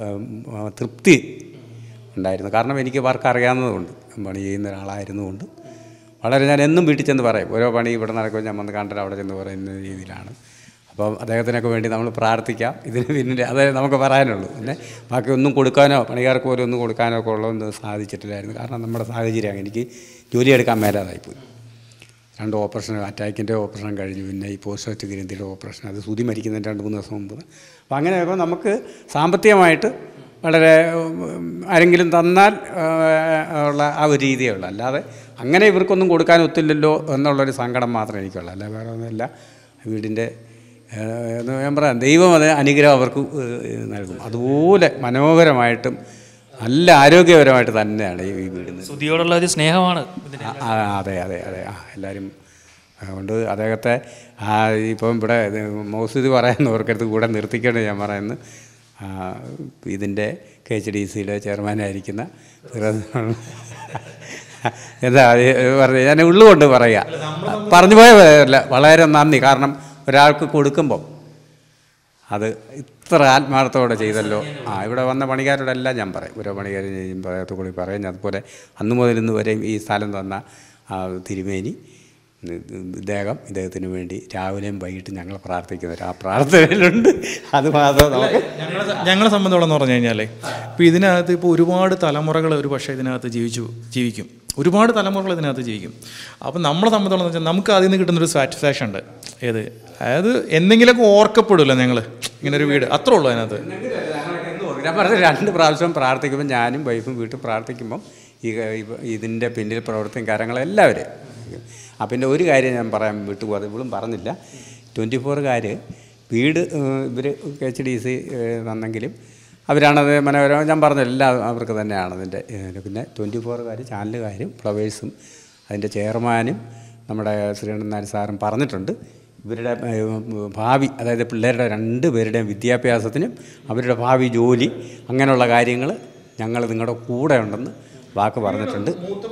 ആ, തൃപ്തി ഉണ്ടായിരുന്നു കാരണം എനിക്ക് വർക്ക് അറിയാവുന്നതുകൊണ്ട് പണി ചെയ്യുന്ന ഒരാളായിരുന്നുകൊണ്ട് വളരെ ഞാൻ എന്നും വീട്ടിൽ ചെന്ന് പറയും ഓരോ പണി ഇവിടെ നടക്കുമ്പോൾ ഞാൻ വന്ന് കണ്ടിട്ട് അവിടെ ചെന്ന് പറയുന്ന രീതിയിലാണ് അപ്പം അദ്ദേഹത്തിനൊക്കെ വേണ്ടി നമ്മൾ പ്രാർത്ഥിക്കാം ഇതിന് പിന്നിൽ അതേ നമുക്ക് പറയാനുള്ളൂ പിന്നെ ബാക്കി ഒന്നും കൊടുക്കാനോ പണിക്കാർക്ക് പോലും ഒന്നും കൊടുക്കാനോ ഒക്കെ ഉള്ളതൊന്നും സാധിച്ചിട്ടില്ലായിരുന്നു കാരണം നമ്മുടെ സാഹചര്യം എനിക്ക് ജോലിയെടുക്കാൻ മേലാതായിപ്പോയി രണ്ട് ഓപ്പറേഷൻ അറ്റാക്കിൻ്റെ ഓപ്പറേഷൻ കഴിഞ്ഞു പിന്നെ ഈ പോസ്റ്റ് ഗ്രന്ഥിയുടെ ഓപ്പറേഷൻ അത് സുതി മരിക്കുന്നതിന് രണ്ട് മൂന്ന് ദിവസം മുമ്പ് അപ്പോൾ അങ്ങനെ ആകുമ്പോൾ നമുക്ക് സാമ്പത്തികമായിട്ട് വളരെ ഉം, ആരെങ്കിലും തന്നാൽ ആ, ഉള്ള ആ ഒരു രീതിയേ ഉള്ളൂ അല്ലാതെ അങ്ങനെ ഇവർക്കൊന്നും കൊടുക്കാൻ ഒത്തില്ലല്ലോ എന്നുള്ളൊരു സങ്കടം മാത്രമേ എനിക്കുള്ളൂ അല്ല വേറെ ഒന്നുമില്ല വീടിൻ്റെ ഏഹ്, എന്ന് ഞാൻ പറയാം ദൈവം അത് അനുഗ്രഹം അവർക്ക് ഏഹ്, നൽകും അതുപോലെ മനോഹരമായിട്ടും നല്ല ആരോഗ്യപരമായിട്ട് തന്നെയാണ് ഈ ഈ വീടിന് സുധിയോടുള്ള ഒരു സ്നേഹമാണ് ഇതിന് ആ, ആ, അതെ അതെ അതെ ആ എല്ലാവരും അതുകൊണ്ട് അദ്ദേഹത്തെ ആ ഇപ്പം ഇവിടെ ഇത് മൗസൂദ് പറയുന്നവർക്കടുത്ത് കൂടെ നിർത്തിക്കൊണ്ട് ഞാൻ പറയുന്നു ആ, ഇതിൻ്റെ കെ എച്ച് ഡി സിയുടെ ചെയർമാനായിരിക്കുന്ന ഫിറോസ് എന്താ പറഞ്ഞു ഞാൻ ഉള്ളുകൊണ്ട് പറയുക പറഞ്ഞു പോയല്ല വളരെ നന്ദി കാരണം ഒരാൾക്ക് കൊടുക്കുമ്പം അത് ഇത്ര ആത്മാർത്ഥത്തോടെ ചെയ്തല്ലോ ആ ഇവിടെ വന്ന പണിക്കാരോടെല്ലാം ഞാൻ പറയും ഓരോ പണിക്കാർ പറയത്തു കൂടി പറയും ഞാൻ അതുപോലെ അന്ന് മുതൽ ഇന്ന് വരെയും ഈ സ്ഥലം തന്ന ആ തിരുമേനി ഇദ്ദേഹം ഇദ്ദേഹത്തിന് വേണ്ടി രാവിലെയും വൈകിട്ടും ഞങ്ങൾ പ്രാർത്ഥിക്കുന്നവർ ആ പ്രാർത്ഥനയിലുണ്ട് അത് മാത്രം നമുക്ക് ഞങ്ങളെ ഞങ്ങളെ സംബന്ധിച്ചോളം എന്ന് പറഞ്ഞു കഴിഞ്ഞാൽ ഇപ്പോൾ ഇതിനകത്ത് ഇപ്പോൾ ഒരുപാട് തലമുറകൾ ഒരു പക്ഷേ ഇതിനകത്ത് ജീവിച്ചു ജീവിക്കും ഒരുപാട് തലമുറകൾ ഇതിനകത്ത് ജീവിക്കും അപ്പം നമ്മളെ സംബന്ധിച്ചോളം എന്ന് വെച്ചാൽ നമുക്ക് അതിൽ നിന്ന് കിട്ടുന്നൊരു സാറ്റിസ്ഫാക്ഷൻ ഉണ്ട് ഏത് അതായത് എന്തെങ്കിലുമൊക്കെ ഓർക്കപ്പെടില്ല ഞങ്ങൾ ഇങ്ങനെ ഒരു വീട് അത്രേ ഉള്ളൂ അതിനകത്ത് ഞാൻ പറഞ്ഞത് രണ്ട് പ്രാവശ്യം പ്രാർത്ഥിക്കുമ്പോൾ ഞാനും വൈഫും വീട്ടിൽ പ്രാർത്ഥിക്കുമ്പം ഈ ഇവ- ഇതിൻ്റെ പിന്നിൽ പ്രവർത്തിക്കും കാര്യങ്ങളെല്ലാവരും ആ പിന്നെ ഒരു കാര്യം ഞാൻ പറയാൻ വിട്ടുപോകാതെ ഇവളും പറഞ്ഞില്ല ട്വൻറ്റി ഫോറുകാർ വീട് ഇവർ എച്ച് ഡി സി തന്നെങ്കിലും അവരാണത് മനോഹരം ഞാൻ പറഞ്ഞു എല്ലാം അവർക്ക് തന്നെയാണ് അതിൻ്റെ ഏഹ്, പിന്നെ ട്വൻറ്റി ഫോറുകാർ ചാനലുകാരും ഫ്ലവേഴ്സും അതിൻ്റെ ചെയർമാനും നമ്മുടെ ശ്രീകണ്ഠൻ നായർ സാറും പറഞ്ഞിട്ടുണ്ട് ഇവരുടെ ഏഹ്, ഭാവി അതായത് പിള്ളേരുടെ രണ്ട് പേരുടെയും വിദ്യാഭ്യാസത്തിനും അവരുടെ ഭാവി ജോലി അങ്ങനെയുള്ള കാര്യങ്ങൾ ഞങ്ങൾ നിങ്ങളുടെ കൂടെ ഉണ്ടെന്ന് വാക്ക് പറഞ്ഞിട്ടുണ്ട്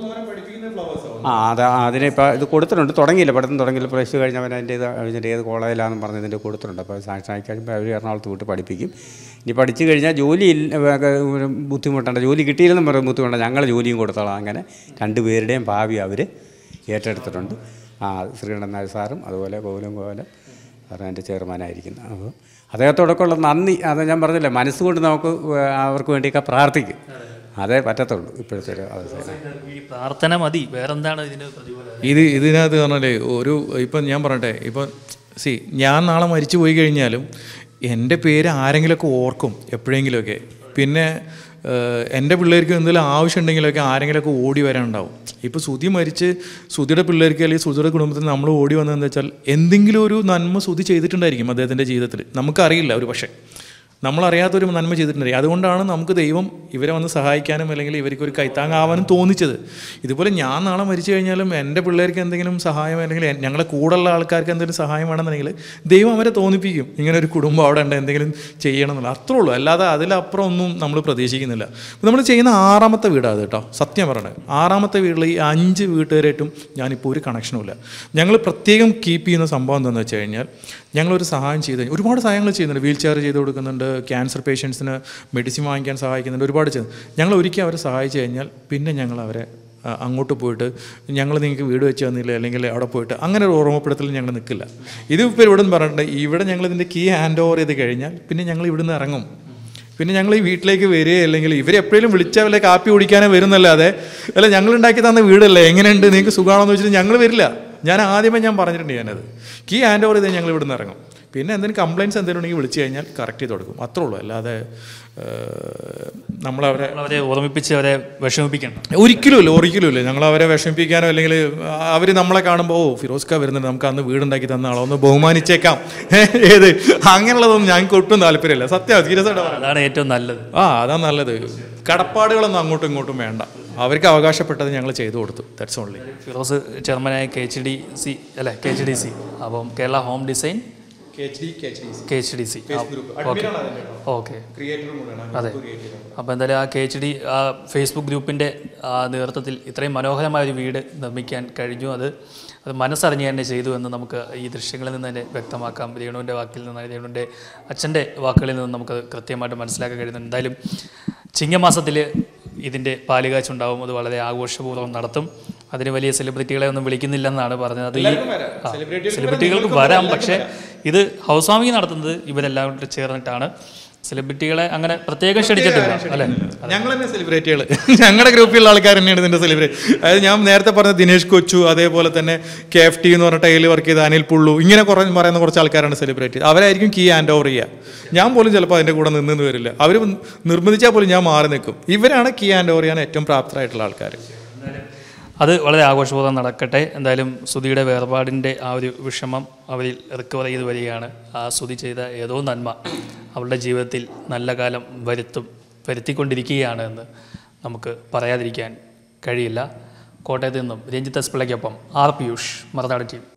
ആ അത് അതിനെ ഇപ്പോൾ ഇത് കൊടുത്തിട്ടുണ്ട് തുടങ്ങിയില്ല പഠിത്തം തുടങ്ങിയില്ല പ്ലസ് ടു കഴിഞ്ഞവൻ അതിൻ്റെ ഇത് കഴിഞ്ഞിട്ട് ഏത് കോളേജിലാണെന്ന് പറഞ്ഞ് ഇതിൻ്റെ കൊടുത്തിട്ടുണ്ട് അപ്പോൾ സാക്ഷായി കഴിയുമ്പോൾ അവർ എറണാകുളത്ത് വിട്ട് പഠിപ്പിക്കും ഇനി പഠിച്ചു കഴിഞ്ഞാൽ ജോലി ഇല്ല- ഒരു ബുദ്ധിമുട്ടുണ്ട് ജോലി കിട്ടിയില്ലെന്നും പറയും ബുദ്ധിമുട്ടുണ്ട് ഞങ്ങൾ ജോലിയും കൊടുത്തോളാം അങ്ങനെ രണ്ട് പേരുടെയും ഭാവി അവർ ഏറ്റെടുത്തിട്ടുണ്ട് ആ ശ്രീകണ്ഠൻ നായർ സാറും അതുപോലെ ഗോകുലം ഗോകുലം സാറും എൻ്റെ ചെയർമാനായിരിക്കുന്നത് അപ്പോൾ അദ്ദേഹത്തോടൊക്കെ ഉള്ള നന്ദി അത് ഞാൻ പറഞ്ഞില്ലേ മനസ്സുകൊണ്ട് നമുക്ക് അവർക്ക് വേണ്ടിയൊക്കെ പ്രാർത്ഥിക്കും അതേ പറ്റത്തുള്ളൂ ഇപ്പോഴത്തെ ഒരു അവസ്ഥയിൽ ഈ പ്രാർത്ഥന മതി വേറെന്താണ് ഇതിന് പ്രതിഫലം ഇത് ഇതിനകത്ത് പറഞ്ഞാലേ ഒരു ഇപ്പം ഞാൻ പറയട്ടെ ഇപ്പം സി ഞാൻ നാളെ മരിച്ചു പോയി കഴിഞ്ഞാലും എൻ്റെ പേര് ആരെങ്കിലുമൊക്കെ ഓർക്കും എപ്പോഴെങ്കിലുമൊക്കെ പിന്നെ ഏഹ്, എൻ്റെ പിള്ളേർക്ക് എന്തെങ്കിലും ആവശ്യമുണ്ടെങ്കിലൊക്കെ ആരെങ്കിലുമൊക്കെ ഓടി വരാനുണ്ടാവും ഇപ്പോൾ സുധി മരിച്ച് സുധിയുടെ പിള്ളേർക്ക് അല്ലെങ്കിൽ സുധിയുടെ കുടുംബത്തിൽ നമ്മൾ ഓടി വന്നതെന്ന് വെച്ചാൽ എന്തെങ്കിലും ഒരു നന്മ സുധി ചെയ്തിട്ടുണ്ടായിരിക്കും അദ്ദേഹത്തിൻ്റെ ജീവിതത്തിൽ നമുക്കറിയില്ല ഒരു പക്ഷേ നമ്മളറിയാത്തൊരു നന്മ ചെയ്തിട്ടുണ്ടായിരിക്കും അതുകൊണ്ടാണ് നമുക്ക് ദൈവം ഇവരെ വന്ന് സഹായിക്കാനും അല്ലെങ്കിൽ ഇവർക്ക് ഒരു കൈത്താങ്ങാവാനും തോന്നിച്ചത് ഇതുപോലെ ഞാൻ നാളെ മരിച്ചു കഴിഞ്ഞാലും എൻ്റെ പിള്ളേർക്ക് എന്തെങ്കിലും സഹായം അല്ലെങ്കിൽ എൻ- ഞങ്ങളെ കൂടെയുള്ള ആൾക്കാർക്ക് എന്തെങ്കിലും സഹായം വേണമെന്നുണ്ടെങ്കിൽ ദൈവം അവരെ തോന്നിപ്പിക്കും ഇങ്ങനെ ഒരു കുടുംബം അവിടെ ഉണ്ട് എന്തെങ്കിലും ചെയ്യണം എന്നുള്ള അത്രേ ഉള്ളൂ അല്ലാതെ അതിലപ്പുറം ഒന്നും നമ്മൾ പ്രതീക്ഷിക്കുന്നില്ല നമ്മൾ ചെയ്യുന്ന ആറാമത്തെ വീടാണ് കേട്ടോ സത്യം പറയണത് ആറാമത്തെ വീട്ടിൽ ഈ അഞ്ച് വീട്ടുകാരായിട്ടും ഞാനിപ്പോൾ ഒരു കണക്ഷനും ഇല്ല ഞങ്ങൾ പ്രത്യേകം കീപ്പ് ചെയ്യുന്ന സംഭവം എന്താണെന്ന് വെച്ച് കഴിഞ്ഞാൽ ഞങ്ങളൊരു സഹായം ചെയ്ത് കഴിഞ്ഞാൽ ഒരുപാട് സഹായങ്ങൾ ചെയ്യുന്നുണ്ട് വീൽ ചെയർ ചെയ്ത് കൊടുക്കുന്നുണ്ട് ക്യാൻസർ പേഷ്യൻസിന് മെഡിസിൻ വാങ്ങിക്കാൻ സഹായിക്കുന്നുണ്ട് ഒരുപാട് ചെയ്ത് ഞങ്ങൾ ഒരിക്കൽ അവരെ സഹായിച്ചു കഴിഞ്ഞാൽ പിന്നെ ഞങ്ങൾ അവരെ ആ, അങ്ങോട്ട് പോയിട്ട് ഞങ്ങൾ നിങ്ങൾക്ക് വീട് വെച്ച് തന്നില്ല അല്ലെങ്കിൽ അവിടെ പോയിട്ട് അങ്ങനെ ഒരു ഓർമ്മപ്പെടുത്തൽ ഞങ്ങൾ നിൽക്കില്ല ഇത് ഇപ്പോൾ ഇവിടെ നിന്ന് പറഞ്ഞിട്ടുണ്ട് ഇവിടെ ഞങ്ങൾ ഇതിൻ്റെ കീ ഹാൻഡ് ഓവർ ചെയ്ത് കഴിഞ്ഞാൽ പിന്നെ ഞങ്ങൾ ഇവിടുന്ന് ഇറങ്ങും പിന്നെ ഞങ്ങൾ ഈ വീട്ടിലേക്ക് വരിക അല്ലെങ്കിൽ ഇവരെപ്പോഴും വിളിച്ചാൽ വല്ല കാപ്പി കുടിക്കാനേ വരുന്നല്ലാതെ അല്ല ഞങ്ങൾ ഉണ്ടാക്കി തന്ന വീടല്ലേ എങ്ങനെയുണ്ട് നിങ്ങൾക്ക് സുഖമാണോ എന്ന് വെച്ചിട്ട് ഞങ്ങൾ വരില്ല ഞാൻ ആദ്യമേ ഞാൻ പറഞ്ഞിട്ടുണ്ട് ഞാനത് കീ ഹാൻഡ് ഓവർ ചെയ്ത് ഞങ്ങൾ ഇവിടുന്ന് ഇറങ്ങും പിന്നെ എന്തെങ്കിലും കംപ്ലയിൻസ് എന്തെങ്കിലും ഉണ്ടെങ്കിൽ വിളിച്ച് കഴിഞ്ഞാൽ കറക്റ്റ് ചെയ്ത് കൊടുക്കും അത്രേ ഉള്ളൂ അല്ലാതെ ഏഹ്, നമ്മളവരെ അവരെ ഓർമ്മിപ്പിച്ച് അവരെ വിഷമിപ്പിക്കണം ഒരിക്കലും ഇല്ല ഒരിക്കലും ഇല്ല ഞങ്ങൾ അവരെ വിഷമിപ്പിക്കാനോ അല്ലെങ്കിൽ അവർ നമ്മളെ കാണുമ്പോൾ ഓ ഫിറോസ്ക വരുന്നുണ്ട് നമുക്ക് അന്ന് വീടുണ്ടാക്കി തന്ന ആളോ ഒന്ന് ബഹുമാനിച്ചേക്കാം ഏത് അങ്ങനെയുള്ളതൊന്നും ഞങ്ങൾക്ക് ഒട്ടും താല്പര്യമില്ല സത്യം സീരിയസ് ആയിട്ട് പറയാം അതാണ് ഏറ്റവും നല്ലത് ആ അതാ നല്ലത് കടപ്പാടുകളൊന്നും അങ്ങോട്ടും ഇങ്ങോട്ടും വേണ്ട അവർക്ക് അവകാശപ്പെട്ടത് ഞങ്ങൾ ചെയ്തു കൊടുത്തു ദാറ്റ്സ് ഓൺലി ഫിറോസ് ചെയർമാനായ കെ എച്ച് ഡി സി അല്ലേ കെ എച്ച് ഡി സി അപ്പം Kerala home design K H D C okay okay അതെ അപ്പോൾ എന്തായാലും ആ കെ എച്ച് ഡി ആ ഫേസ്ബുക്ക് ഗ്രൂപ്പിൻ്റെ ആ നേതൃത്വത്തിൽ ഇത്രയും മനോഹരമായ ഒരു വീട് നിർമ്മിക്കാൻ കഴിഞ്ഞു അത് അത് മനസ്സറിഞ്ഞ് തന്നെ ചെയ്തു എന്ന് നമുക്ക് ഈ ദൃശ്യങ്ങളിൽ നിന്ന് തന്നെ വ്യക്തമാക്കാം രേണുവിൻ്റെ വാക്കിൽ നിന്ന് രേണുവിൻ്റെ അച്ഛൻ്റെ വാക്കുകളിൽ നിന്ന് നമുക്ക് കൃത്യമായിട്ട് മനസ്സിലാക്കാൻ കഴിയുന്നുണ്ട് എന്തായാലും ചിങ്ങമാസത്തിൽ ഇതിൻ്റെ പാലുകാച്ചുണ്ടാവും അത് വളരെ ആഘോഷപൂർവ്വം നടത്തും അതിന് വലിയ സെലിബ്രിറ്റികളെ ഒന്നും വിളിക്കുന്നില്ലെന്നാണ് പറഞ്ഞത് അത് ഈ ആ, സെലിബ്രിറ്റികൾക്ക് വരാം പക്ഷേ ഇത് ഹൗസ് വാമിങ് നടത്തുന്നത് ഇവരെല്ലാം കൂടി ചേർന്നിട്ടാണ് സെലിബ്രിറ്റികളെ അങ്ങനെ പ്രത്യേകം ക്ഷണിച്ചിട്ടില്ല അല്ലേ ഞങ്ങൾ തന്നെ സെലിബ്രിറ്റികൾ ഞങ്ങളുടെ ഗ്രൂപ്പിലുള്ള ആൾക്കാർ തന്നെയാണ് ഇതിന്റെ സെലിബ്രേറ്റ് അതായത് ഞാൻ നേരത്തെ പറഞ്ഞ ദിനേഷ് കൊച്ചു അതേപോലെ തന്നെ കെ എഫ് ടി എന്ന് പറഞ്ഞ ടൈലിൽ വർക്ക് ചെയ്ത അനിൽ പുള്ളു ഇങ്ങനെ കുറേ പറയുന്ന കുറച്ച് ആൾക്കാരാണ് സെലിബ്രേറ്റ് അവരായിരിക്കും കീ ഹാൻഡ് ഓവർ ചെയ്യുക ഞാൻ പോലും ചിലപ്പോൾ അതിൻ്റെ കൂടെ നിന്നെന്ന് വരില്ല അവർ നിർബന്ധിച്ചാൽ പോലും ഞാൻ മാറി നിൽക്കും ഇവരാണ് കീ ഹാൻഡ് ഓവർ ചെയ്യാൻ ഏറ്റവും പ്രാപ്തരായിട്ടുള്ള ആൾക്കാർ അത് വളരെ ആഘോഷപൂർവ്വം നടക്കട്ടെ എന്തായാലും സുധിയുടെ വേർപാടിൻ്റെ ആ ഒരു വിഷമം അവരിൽ റിക്കവർ ചെയ്ത് വരികയാണ് ആ സുധി ചെയ്ത ഏതോ നന്മ അവളുടെ ജീവിതത്തിൽ നല്ല കാലം വരുത്തും വരുത്തിക്കൊണ്ടിരിക്കുകയാണ് എന്ന് നമുക്ക് പറയാതിരിക്കാൻ കഴിയില്ല കോട്ടയത്ത് നിന്നും രഞ്ജിത്ത് എസ് പിള്ളയ്ക്കൊപ്പം ആർ പിയൂഷ് മറുനാട് ടീം